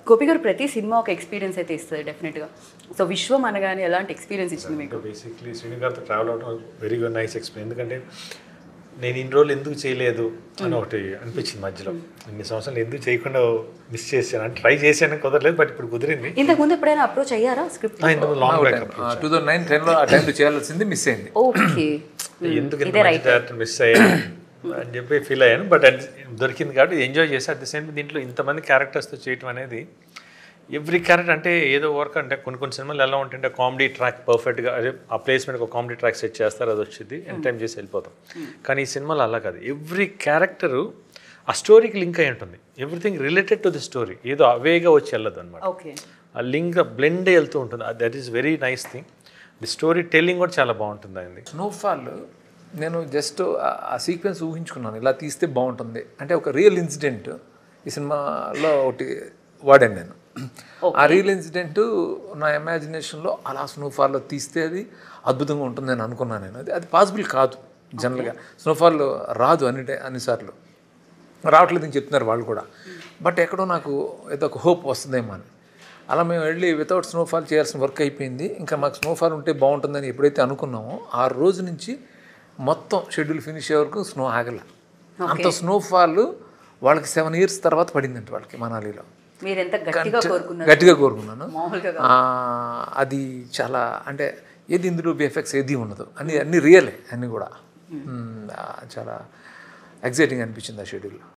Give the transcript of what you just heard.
గోపి గారు ప్రతి సినిమా ఒక ఎక్స్పీరియన్స్ అయితే ఇస్తుంది డెఫినెట్గా సో విశ్వం అనగానే ఎలాంటి ఎక్స్పీరియన్స్ ఇచ్చింది మీకు బేసిక్లీ శ్రీను గారితో ట్రావెల్ అవడం వెరీ గుడ్ నైస్ ఎక్స్పీరియన్స్ ఎందుకంటే నేను ఇన్ని రోజులు ఎందుకు చేయలేదు అని ఒకటి అనిపించింది మధ్యలో ఇన్ని సంవత్సరాలు ఎందుకు చేయకుండా మిస్ చేశాను అంటే ట్రై చేశాను కుదరలేదు బట్ ఇప్పుడు కుదిరింది ఇంతకు ముందు ఎప్పుడైనా అప్రోచ్ అయ్యారా స్క్రిప్ట్ ఇంత long back two thousand nine టెన్లో ఆ టైంలో చేయాల్సింది మిస్ అయింది ఓకే ఎందుకు ఇంత మంచి డైరెక్టర్ మిస్ అయ్యాను అని చెప్పి ఫీల్ అయ్యాను బట్ అది దొరికింది కాబట్టి ఎంజాయ్ చేసి అట్ ద సేమ్ దీంట్లో ఇంతమంది క్యారెక్టర్స్తో చేయటం అనేది ఎవ్రీ క్యారెక్టర్ అంటే ఏదో వర్క్ అంటే కొన్ని కొన్ని సినిమాలు ఎలా ఉంటుంటే కామెడీ ట్రాక్ పర్ఫెక్ట్గా అదే ఆ ప్లేస్మెంట్ ఒక కామెడీ ట్రాక్ సెట్ చేస్తారు అది వచ్చింది ఎంటర్టైన్ చేసి వెళ్ళిపోతాం కానీ ఈ సినిమాలో అలా కాదు ఎవ్రీ క్యారెక్టరు ఆ స్టోరీకి లింక్ అయి ఉంటుంది everything related to the story ఏదో అవేగా వచ్చి వెళ్ళదు అనమాట ఓకే ఆ లింక్ బ్లెండ్ వెళ్తూ ఉంటుంది that is very nice thing the storytelling కూడా చాలా బాగుంటుంది అయింది స్నోఫాల్ నేను జస్ట్ ఆ సీక్వెన్స్ ఊహించుకున్నాను ఇలా తీస్తే బాగుంటుంది అంటే ఒక రియల్ ఇన్సిడెంట్ ఈ సినిమాలో ఒకటి వాడాను నేను ఆ రియల్ ఇన్సిడెంట్ నా ఇమాజినేషన్లో అలా స్నోఫాల్లో తీస్తే అది అద్భుతంగా ఉంటుంది అని అనుకున్నాను నేను అది అది పాసిబుల్ కాదు జనరల్గా స్నోఫాల్ రాదు అన్ని టే- అన్నిసార్లు రావట్లేదు అని చెప్తున్నారు వాళ్ళు కూడా బట్ ఎక్కడో నాకు ఏదో ఒక హోప్ వస్తుందేమో అని అలా మేము వెళ్ళి వితౌట్ స్నోఫాల్ చేయాల్సిన వర్క్ అయిపోయింది ఇంకా మాకు స్నోఫాల్ ఉంటే బాగుంటుందని ఎప్పుడైతే అనుకున్నామో ఆ రోజు నుంచి మొత్తం షెడ్యూల్ ఫినిష్ అయ్యే వరకు స్నో ఆగల అంత స్నోఫాల్ వాళ్ళకి సెవెన్ ఇయర్స్ తర్వాత పడిందంట వాళ్ళకి మనాలిలో మీరు ఎంత గట్టిగా కోరుకున్నారు గట్టిగా కోరుకున్నాను మామూలుగా ఆ, అది చాలా అంటే ఏది ఇందులో ఎఫెక్ట్స్ ఏది ఉండదు అన్ని అన్ని రియలే అన్నీ కూడా మ్, ఆ, చాలా ఎగ్జైటింగ్ అనిపించింది ఆ షెడ్యూల్